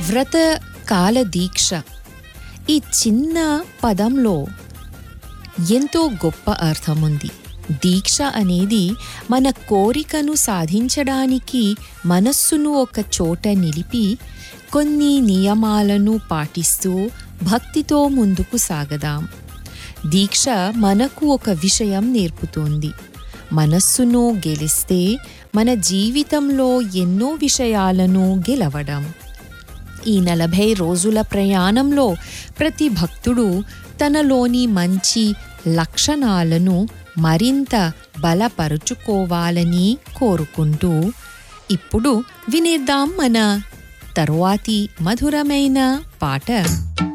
వ్రత కాల దీక్ష ఈ చిన్న పదంలో ఎంతో గొప్ప అర్థం ఉంది దీక్ష అనేది మన కోరికను సాధించడానికి మనస్సును ఒక చోట నిలిపి కొన్ని నియమాలను పాటిస్తూ భక్తితో ముందుకు సాగదాం దీక్ష మనకు ఒక విషయం నేర్పుతోంది మనస్సును గెలిస్తే మన జీవితంలో ఎన్నో విషయాలను గెలవడం ఈ నలభై రోజుల ప్రయాణంలో ప్రతి భక్తుడు తనలోని మంచి లక్షణాలను మరింత బలపరుచుకోవాలని కోరుకుంటూ ఇప్పుడు వినేద్దాం మన తరువాతి మధురమైన పాట